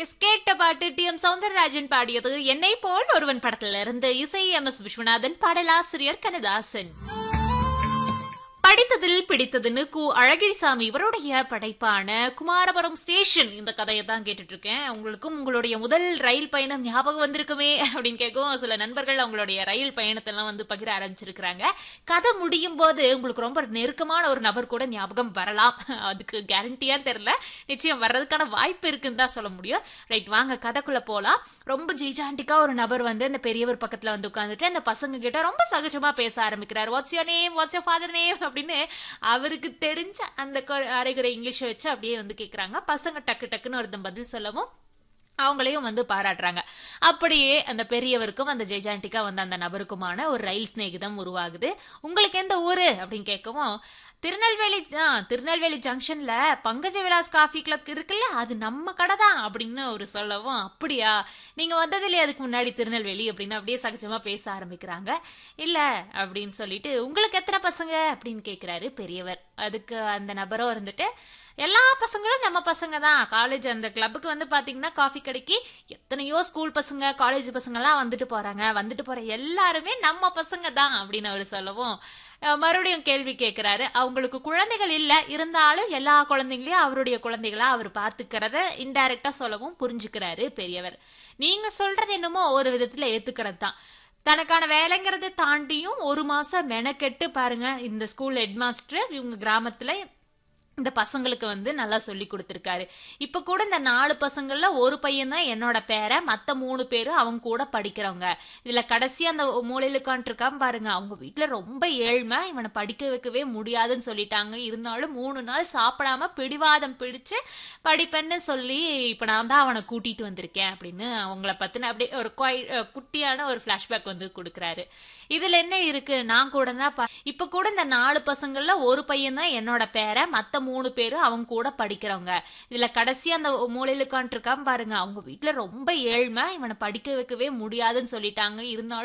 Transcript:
S கேட்ட பாட்டு D M Soundararajan பாடியது என்னை போல் ஒருவன் படத்துல இருந்து இசை எம் எஸ் விஸ்வநாதன் பாடலாசிரியர் கனதாசன் படித்ததில் பிடித்ததுன்னு கு அழகிரிசாமி இவருடைய படைப்பான குமாரபுரம் ஸ்டேஷன் இந்த கதையை தான் கேட்டுட்டு இருக்கேன் உங்களுக்கும் உங்களுடைய முதல் ரயில் பயணம் ஞாபகம் வந்திருக்குமே அப்படின்னு கேட்கும் சில நண்பர்கள் அவங்களுடைய ரயில் பயணத்தெல்லாம் வந்து பகிர ஆரம்பிச்சிருக்கிறாங்க கதை முடியும் போது உங்களுக்கு ரொம்ப நெருக்கமான ஒரு நபர் கூட ஞாபகம் வரலாம் அதுக்கு கேரண்டியா தெரியல நிச்சயம் வர்றதுக்கான வாய்ப்பு இருக்குன்னு தான் சொல்ல முடியும் ரைட் வாங்க கதைக்குள்ள போலாம் ரொம்ப ஜெய்ஜாண்டிக்கா ஒரு நபர் வந்து அந்த பெரியவர் பக்கத்துல வந்து உட்காந்துட்டு அந்த பசங்க கிட்ட ரொம்ப சகஜமா பேச ஆரம்பிக்கிறார் what's your name what's your father name அப்படின்னு அவருக்கு தெரிஞ்ச அந்த கொ- அரைகுறை இங்கிலீஷை வச்சு அப்படியே வந்து கேக்குறாங்க பசங்க டக்கு டக்குன்னு ஒருத்தன் பதில் சொல்லவும் அவங்களையும் வந்து பாராட்டுறாங்க அப்படியே அந்த பெரியவருக்கும் அந்த ஜெய்ஜாண்டிக்கா வந்த அந்த நபருக்குமான ஒரு ரயில் சிநேகிதம் உருவாகுது உங்களுக்கு எந்த ஊரு அப்படின்னு கேட்கவும் திருநெல்வேலி ஆ, திருநெல்வேலி ஜங்ஷன்ல பங்கஜ விலாஸ் காஃபி கிளப் இருக்குல்ல அது நம்ம கடை தான் அப்படின்னு ஒரு சொல்லவும் அப்படியா நீங்க வந்ததில்லையே அதுக்கு முன்னாடி திருநெல்வேலி அப்படின்னு அப்படியே சகஜமா பேச ஆரம்பிக்கிறாங்க இல்ல அப்படின்னு சொல்லிட்டு உங்களுக்கு எத்தனை பசங்க அப்படின்னு கேக்குறாரு பெரியவர் அதுக்கு அந்த நபரும் இருந்துட்டு எல்லா பசங்களும் நம்ம பசங்க தான் காலேஜ் அந்த கிளப்புக்கு வந்து பாத்தீங்கன்னா காஃபி கடைக்கு எத்தனையோ ஸ்கூல் பசங்க காலேஜ் பசங்க எல்லாம் வந்துட்டு போறாங்க வந்துட்டு போற எல்லாருமே நம்ம பசங்க தான் அப்படின்னு அவர் சொல்லவும் அஹ் மறுபடியும் கேள்வி கேட்கிறாரு அவங்களுக்கு குழந்தைகள் இல்ல இருந்தாலும் எல்லா குழந்தைங்களையும் அவருடைய குழந்தைகளா அவர் பாத்துக்கிறத இன்டைரக்டா சொல்லவும் புரிஞ்சுக்கிறாரு பெரியவர் நீங்க சொல்றது என்னமோ ஒரு விதத்துல ஏத்துக்கிறது தான் தனக்கான வேலைங்கிறத தாண்டியும் ஒரு மாசம் மெனக்கெட்டு பாருங்க இந்த ஸ்கூல் ஹெட்மாஸ்டர் இவங்க கிராமத்துல இந்த பசங்களுக்கு வந்து நல்லா சொல்லி கொடுத்துருக்காரு இப்ப கூட இந்த நாலு பசங்கள்ல ஒரு பையன் தான் என்னோட பேரை மத்த மூணு பேரு அவங்க கூட படிக்கிறவங்க இதுல கடைசி அந்த மூலையில உட்காந்துருக்கான் பாருங்க அவங்க வீட்டுல ரொம்ப ஏழ்மை இவனை படிக்க வைக்கவே முடியாதுன்னு சொல்லிட்டாங்க இருந்தாலும் மூணு நாள் சாப்பிடாம பிடிவாதம் பிடிச்சு படிப்பேன்னு சொல்லி இப்ப நான் தான் அவனை கூட்டிட்டு வந்திருக்கேன் அப்படின்னு அவங்கள பத்தின அப்படியே ஒரு quite- அஹ் குட்டியான ஒரு பிளாஷ்பேக் வந்து கொடுக்குறாரு இதுல என்ன இருக்கு நான் கூட தான் பா- இப்ப கூட இந்த நாலு பசங்கள்ல ஒரு பையன் தான் என்னோட பேரை மத்த மூணு பேரு அவங்க கூட படிக்கிறவங்க இதுல கடைசி அந்த மூலையில உட்காந்துருக்கான் பாருங்க அவங்க வீட்டுல ரொம்ப ஏழ்மை இவனை படிக்க வைக்கவே முடியாதுன்னு சொல்லிட்டாங்க இருந்தாலும்